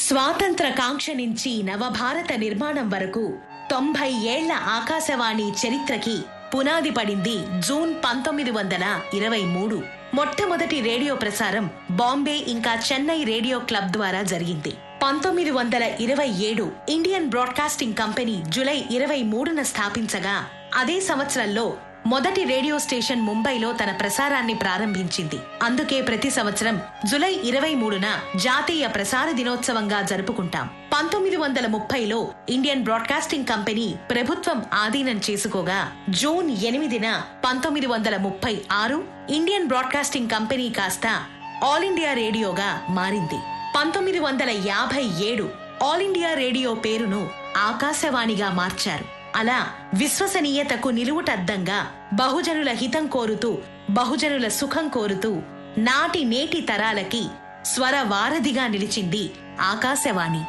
స్వాతంత్ర కాంక్ష నుంచి నవభారత నిర్మాణం వరకు తొంభై ఏళ్ల ఆకాశవాణి చరిత్రకి పునాది పడింది జూన్ పంతొమ్మిది వందల ఇరవై మూడు మొట్టమొదటి రేడియో ప్రసారం బాంబే ఇంకా చెన్నై రేడియో క్లబ్ ద్వారా జరిగింది పంతొమ్మిది వందల ఇరవై ఏడు ఇండియన్ బ్రాడ్కాస్టింగ్ కంపెనీ జులై ఇరవై మూడున స్థాపించగా అదే సంవత్సరంలో మొదటి రేడియో స్టేషన్ ముంబైలో తన ప్రసారాన్ని ప్రారంభించింది అందుకే ప్రతి సంవత్సరం జులై ఇరవై మూడున జాతీయ ప్రసార దినోత్సవంగా జరుపుకుంటాం పంతొమ్మిది వందల ముప్పైలో ఇండియన్ బ్రాడ్కాస్టింగ్ కంపెనీ ప్రభుత్వం ఆధీనం చేసుకోగా జూన్ ఎనిమిదిన పంతొమ్మిది వందల ముప్పై ఆరు ఇండియన్ బ్రాడ్కాస్టింగ్ కంపెనీ కాస్త ఆల్ ఇండియా రేడియోగా మారింది పంతొమ్మిది వందల యాభై ఏడు ఆల్ ఇండియా రేడియో పేరును ఆకాశవాణిగా మార్చారు అలా విశ్వసనీయతకు నిలువుటద్దంగా బహుజనుల హితం కోరుతూ బహుజనుల సుఖం కోరుతూ నాటి నేటి తరాలకి స్వర వారధిగా నిలిచింది ఆకాశవాణి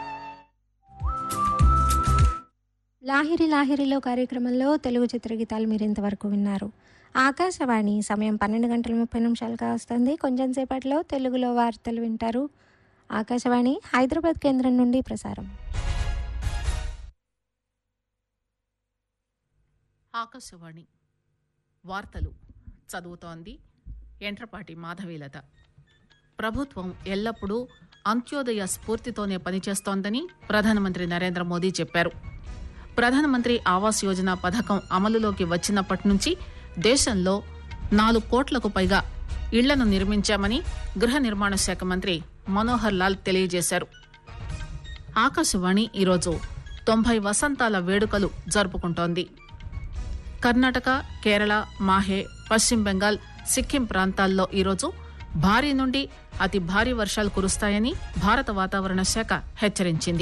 లాహిరి లాహిరిలో కార్యక్రమంలో తెలుగు చిత్రగీతాలు మీరు ఇంతవరకు విన్నారు ఆకాశవాణి సమయం పన్నెండు గంటల ముప్పై నిమిషాలుగా వస్తుంది కొంచెం సేపట్లో తెలుగులో వార్తలు వింటారు ఆకాశవాణి హైదరాబాద్ కేంద్రం నుండి ప్రసారం ఆకాశవాణి వార్తలు చదువుతోంది ఎంట్రపాటి మాధవీలత ప్రభుత్వం ఎల్లప్పుడూ అంత్యోదయ స్ఫూర్తితోనే పనిచేస్తోందని ప్రధానమంత్రి నరేంద్ర మోదీ చెప్పారు ప్రధానమంత్రి ఆవాస్ యోజన పథకం అమలులోకి వచ్చినప్పటి నుంచి దేశంలో నాలుగు కోట్లకు పైగా ఇళ్లను నిర్మించామని గృహ నిర్మాణ శాఖ మంత్రి మనోహర్ లాల్ తెలియజేశారు ఆకాశవాణి ఈరోజు తొంభై వసంతాల వేడుకలు జరుపుకుంటోంది కర్ణాటక కేరళ మాహే పశ్చిమ బెంగాల్ సిక్కిం ప్రాంతాల్లో ఈరోజు భారీ నుండి అతి భారీ వర్షాలు కురుస్తాయని భారత వాతావరణ శాఖ హెచ్చరించింది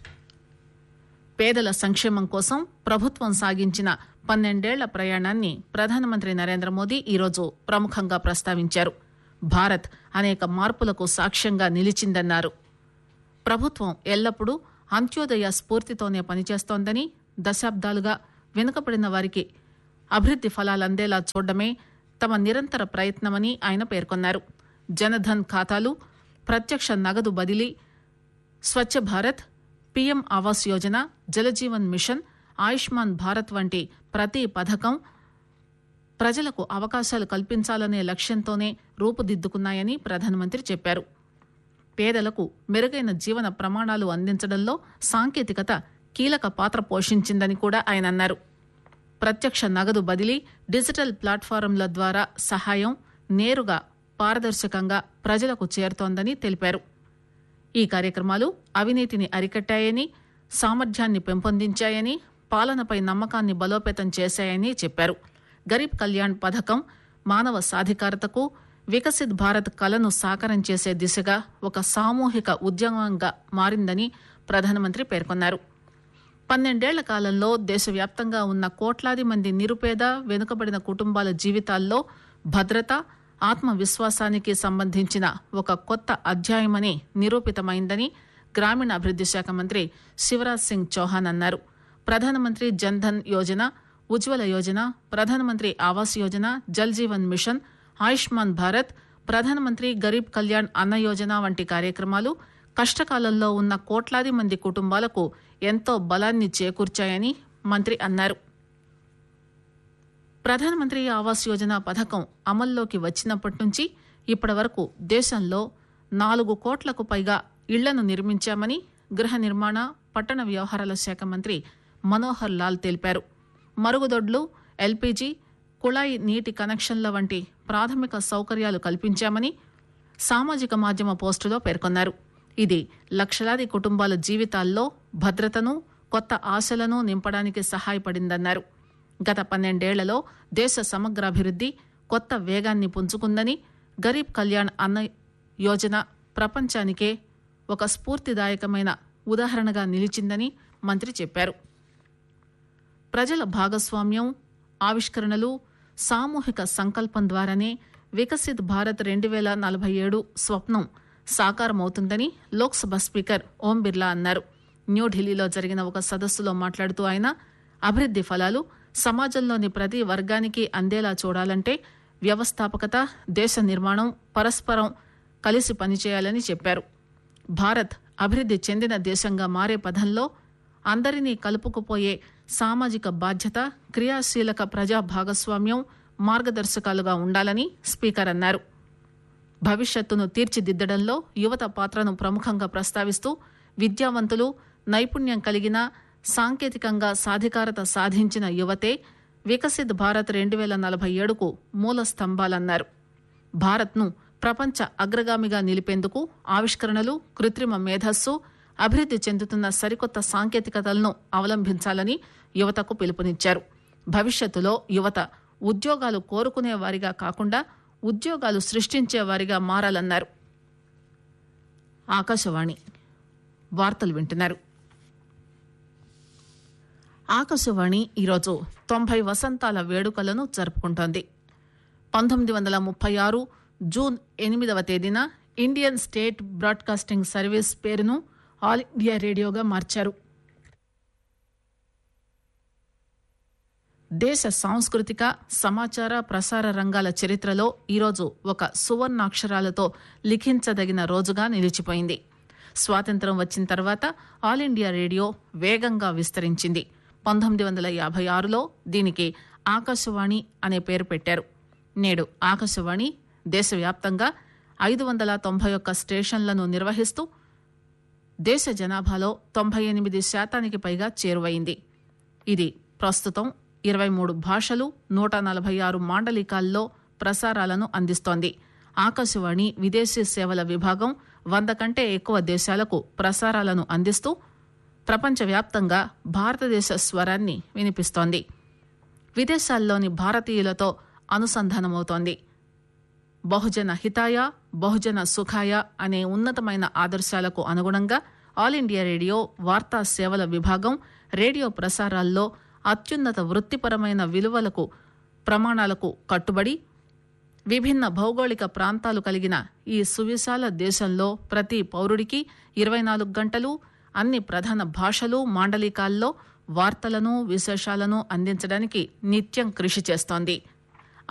పేదల సంక్షేమం కోసం ప్రభుత్వం సాగించిన పన్నెండేళ్ల ప్రయాణాన్ని ప్రధానమంత్రి నరేంద్ర మోదీ ఈరోజు ప్రముఖంగా ప్రస్తావించారు భారత్ అనేక మార్పులకు సాక్ష్యంగా నిలిచిందన్నారు ప్రభుత్వం ఎల్లప్పుడూ అంత్యోదయ స్ఫూర్తితోనే పనిచేస్తోందని దశాబ్దాలుగా వెనుకబడిన వారికి అభివృద్ది ఫలాలందేలా చూడడమే తమ నిరంతర ప్రయత్నమని ఆయన పేర్కొన్నారు జనధన్ ఖాతాలు ప్రత్యక్ష నగదు బదిలీ స్వచ్ఛ భారత్ పీఎం ఆవాస్ యోజన జలజీవన్ మిషన్ ఆయుష్మాన్ భారత్ వంటి ప్రతి పథకం ప్రజలకు అవకాశాలు కల్పించాలనే లక్ష్యంతోనే రూపుదిద్దుకున్నాయని ప్రధానమంత్రి చెప్పారు పేదలకు మెరుగైన జీవన ప్రమాణాలు అందించడంలో సాంకేతికత కీలక పాత్ర పోషించిందని కూడా ఆయన అన్నారు ప్రత్యక్ష నగదు బదిలీ డిజిటల్ ప్లాట్ఫారంల ద్వారా సహాయం నేరుగా పారదర్శకంగా ప్రజలకు చేరుతోందని తెలిపారు ఈ కార్యక్రమాలు అవినీతిని అరికట్టాయని సామర్థ్యాన్ని పెంపొందించాయని పాలనపై నమ్మకాన్ని బలోపేతం చేశాయని చెప్పారు గరీబ్ కళ్యాణ్ పథకం మానవ సాధికారతకు వికసిత్ భారత్ కలను సాకారం చేసే దిశగా ఒక సామూహిక ఉద్యమంగా మారిందని ప్రధానమంత్రి పేర్కొన్నారు పన్నెండేళ్ల కాలంలో దేశవ్యాప్తంగా ఉన్న కోట్లాది మంది నిరుపేద వెనుకబడిన కుటుంబాల జీవితాల్లో భద్రత ఆత్మవిశ్వాసానికి సంబంధించిన ఒక కొత్త అధ్యాయమని నిరూపితమైందని గ్రామీణాభివృద్ది శాఖ మంత్రి శివరాజ్ సింగ్ చౌహాన్ అన్నారు ప్రధానమంత్రి జన్ధన్ యోజన ఉజ్వల యోజన ప్రధానమంత్రి ఆవాస్ యోజన జల్ జీవన్ మిషన్ ఆయుష్మాన్ భారత్ ప్రధానమంత్రి గరీబ్ కళ్యాణ్ అన్న యోజన వంటి కార్యక్రమాలు కష్టకాలంలో ఉన్న కోట్లాది మంది కుటుంబాలకు ఎంతో బలాన్ని చేకూర్చాయని మంత్రి అన్నారు ప్రధానమంత్రి ఆవాస్ యోజన పథకం అమల్లోకి వచ్చినప్పటి నుంచి ఇప్పటి వరకు దేశంలో నాలుగు కోట్లకు పైగా ఇళ్లను నిర్మించామని గృహ నిర్మాణ పట్టణ వ్యవహారాల శాఖ మంత్రి మనోహర్ లాల్ తెలిపారు మరుగుదొడ్లు ఎల్పీజీ కుళాయి నీటి కనెక్షన్ల వంటి ప్రాథమిక సౌకర్యాలు కల్పించామని సామాజిక మాధ్యమ పోస్టులో పేర్కొన్నారు ఇది లక్షలాది కుటుంబాల జీవితాల్లో భద్రతను కొత్త ఆశలను నింపడానికి సహాయపడిందన్నారు గత పన్నెండేళ్లలో దేశ సమగ్రాభివృద్ది కొత్త వేగాన్ని పుంజుకుందని గరీబ్ కళ్యాణ్ అన్న యోజన ప్రపంచానికే ఒక స్ఫూర్తిదాయకమైన ఉదాహరణగా నిలిచిందని మంత్రి చెప్పారు ప్రజల భాగస్వామ్యం ఆవిష్కరణలు సామూహిక సంకల్పం ద్వారానే వికసిత్ భారత్ రెండు వేల నలభై ఏడు స్వప్నం సాకారమవుతుందని లోక్సభ స్పీకర్ ఓం బిర్లా అన్నారు న్యూఢిల్లీలో జరిగిన ఒక సదస్సులో మాట్లాడుతూ ఆయన అభివృద్ది ఫలాలు సమాజంలోని ప్రతి వర్గానికి అందేలా చూడాలంటే వ్యవస్థాపకత దేశ నిర్మాణం పరస్పరం కలిసి పనిచేయాలని చెప్పారు భారత్ అభివృద్ది చెందిన దేశంగా మారే పథంలో అందరినీ కలుపుకుపోయే సామాజిక బాధ్యత క్రియాశీలక ప్రజా భాగస్వామ్యం మార్గదర్శకాలుగా ఉండాలని స్పీకర్ అన్నారు భవిష్యత్తును తీర్చిదిద్దడంలో యువత పాత్రను ప్రముఖంగా ప్రస్తావిస్తూ విద్యావంతులు నైపుణ్యం కలిగిన సాంకేతికంగా సాధికారత సాధించిన యువతే వికసిత్ భారత్ రెండు వేల నలభై ఏడుకు మూల స్తంభాలన్నారు భారత్ను ప్రపంచ అగ్రగామిగా నిలిపేందుకు ఆవిష్కరణలు కృత్రిమ మేధస్సు అభివృద్ది చెందుతున్న సరికొత్త సాంకేతికతలను అవలంబించాలని యువతకు పిలుపునిచ్చారు భవిష్యత్తులో యువత ఉద్యోగాలు కోరుకునే వారిగా కాకుండా ఉద్యోగాలు సృష్టించే వారిగా మారాలన్నారు ఆకాశవాణి వార్తలు వింటున్నారు ఆకాశవాణి ఈరోజు తొంభై వసంతాల వేడుకలను జరుపుకుంటోంది పంతొమ్మిది వందల ముప్పై ఆరు జూన్ ఎనిమిదవ తేదీన ఇండియన్ స్టేట్ బ్రాడ్కాస్టింగ్ సర్వీస్ పేరును ఆల్ ఇండియా రేడియోగా మార్చారు దేశ సాంస్కృతిక సమాచార ప్రసార రంగాల చరిత్రలో ఈరోజు ఒక సువర్ణాక్షరాలతో లిఖించదగిన రోజుగా నిలిచిపోయింది స్వాతంత్రం వచ్చిన తర్వాత ఆల్ ఇండియా రేడియో వేగంగా విస్తరించింది పంతొమ్మిది వందల యాభై ఆరులో దీనికి ఆకాశవాణి అనే పేరు పెట్టారు నేడు ఆకాశవాణి దేశవ్యాప్తంగా ఐదు వందల తొంభై ఒక్క స్టేషన్లను నిర్వహిస్తూ దేశ జనాభాలో తొంభై ఎనిమిది శాతానికి పైగా చేరువైంది ఇది ప్రస్తుతం ఇరవై మూడు భాషలు నూట నలభై ఆరు మాండలికాల్లో ప్రసారాలను అందిస్తోంది ఆకాశవాణి విదేశీ సేవల విభాగం వంద కంటే ఎక్కువ దేశాలకు ప్రసారాలను అందిస్తూ ప్రపంచవ్యాప్తంగా భారతదేశ స్వరాన్ని వినిపిస్తోంది విదేశాల్లోని భారతీయులతో అనుసంధానమవుతోంది బహుజన హితాయ బహుజన సుఖాయ అనే ఉన్నతమైన ఆదర్శాలకు అనుగుణంగా ఆల్ ఇండియా రేడియో వార్తా సేవల విభాగం రేడియో ప్రసారాల్లో అత్యున్నత వృత్తిపరమైన విలువలకు ప్రమాణాలకు కట్టుబడి విభిన్న భౌగోళిక ప్రాంతాలు కలిగిన ఈ సువిశాల దేశంలో ప్రతి పౌరుడికి ఇరవై నాలుగు గంటలు అన్ని ప్రధాన భాషలు మాండలికాల్లో వార్తలను విశేషాలను అందించడానికి నిత్యం కృషి చేస్తోంది